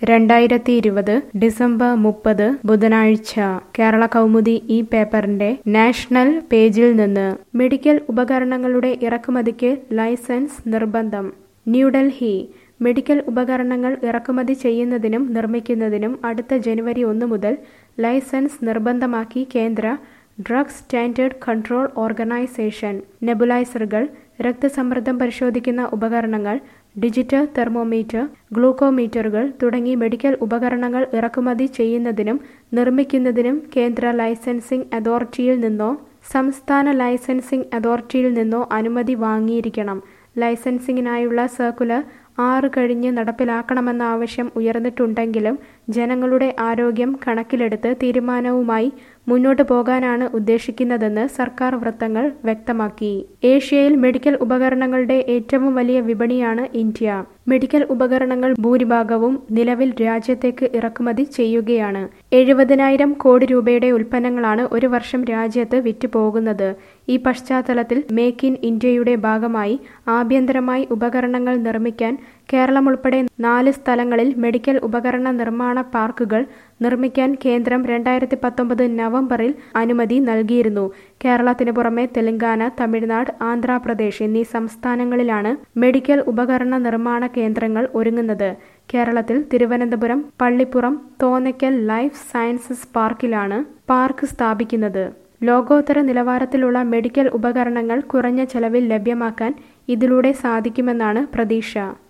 രണ്ടായിരത്തി ഇരുപത് ഡിസംബർ മുപ്പത് ബുധനാഴ്ച കേരള കൗമുദി ഈ പേപ്പറിന്റെ നാഷണൽ പേജിൽ നിന്ന് മെഡിക്കൽ ഉപകരണങ്ങളുടെ ഇറക്കുമതിക്ക് ലൈസൻസ് നിർബന്ധം ന്യൂഡൽഹി മെഡിക്കൽ ഉപകരണങ്ങൾ ഇറക്കുമതി ചെയ്യുന്നതിനും നിർമ്മിക്കുന്നതിനും അടുത്ത ജനുവരി ഒന്ന് മുതൽ ലൈസൻസ് നിർബന്ധമാക്കി കേന്ദ്ര ഡ്രഗ് സ്റ്റാൻഡേർഡ് കൺട്രോൾ ഓർഗനൈസേഷൻ നെബുലൈസറുകൾ രക്തസമ്മർദ്ദം പരിശോധിക്കുന്ന ഉപകരണങ്ങൾ ഡിജിറ്റൽ തെർമോമീറ്റർ ഗ്ലൂക്കോമീറ്ററുകൾ തുടങ്ങി മെഡിക്കൽ ഉപകരണങ്ങൾ ഇറക്കുമതി ചെയ്യുന്നതിനും നിർമ്മിക്കുന്നതിനും കേന്ദ്ര ലൈസൻസിംഗ് അതോറിറ്റിയിൽ നിന്നോ സംസ്ഥാന ലൈസൻസിംഗ് അതോറിറ്റിയിൽ നിന്നോ അനുമതി വാങ്ങിയിരിക്കണം ലൈസൻസിങ്ങിനായുള്ള സർക്കുലർ ആറ് കഴിഞ്ഞ് നടപ്പിലാക്കണമെന്ന ആവശ്യം ഉയർന്നിട്ടുണ്ടെങ്കിലും ജനങ്ങളുടെ ആരോഗ്യം കണക്കിലെടുത്ത് തീരുമാനവുമായി മുന്നോട്ടു പോകാനാണ് ഉദ്ദേശിക്കുന്നതെന്ന് സർക്കാർ വൃത്തങ്ങൾ വ്യക്തമാക്കി ഏഷ്യയിൽ മെഡിക്കൽ ഉപകരണങ്ങളുടെ ഏറ്റവും വലിയ വിപണിയാണ് ഇന്ത്യ മെഡിക്കൽ ഉപകരണങ്ങൾ ഭൂരിഭാഗവും നിലവിൽ രാജ്യത്തേക്ക് ഇറക്കുമതി ചെയ്യുകയാണ് എഴുപതിനായിരം കോടി രൂപയുടെ ഉൽപ്പന്നങ്ങളാണ് ഒരു വർഷം രാജ്യത്ത് വിറ്റുപോകുന്നത് ഈ പശ്ചാത്തലത്തിൽ മേക്ക് ഇൻ ഇന്ത്യയുടെ ഭാഗമായി ആഭ്യന്തരമായി ഉപകരണങ്ങൾ നിർമ്മിക്കാൻ കേരളം ഉൾപ്പെടെ നാല് സ്ഥലങ്ങളിൽ മെഡിക്കൽ ഉപകരണ നിർമ്മാണ പാർക്കുകൾ നിർമ്മിക്കാൻ കേന്ദ്രം രണ്ടായിരത്തി പത്തൊമ്പത് നവംബറിൽ അനുമതി നൽകിയിരുന്നു കേരളത്തിന് പുറമെ തെലങ്കാന തമിഴ്നാട് ആന്ധ്രാപ്രദേശ് എന്നീ സംസ്ഥാനങ്ങളിലാണ് മെഡിക്കൽ ഉപകരണ നിർമ്മാണ കേന്ദ്രങ്ങൾ ഒരുങ്ങുന്നത് കേരളത്തിൽ തിരുവനന്തപുരം പള്ളിപ്പുറം തോന്നയ്ക്കൽ ലൈഫ് സയൻസസ് പാർക്കിലാണ് പാർക്ക് സ്ഥാപിക്കുന്നത് ലോകോത്തര നിലവാരത്തിലുള്ള മെഡിക്കൽ ഉപകരണങ്ങൾ കുറഞ്ഞ ചെലവിൽ ലഭ്യമാക്കാൻ ഇതിലൂടെ സാധിക്കുമെന്നാണ് പ്രതീക്ഷ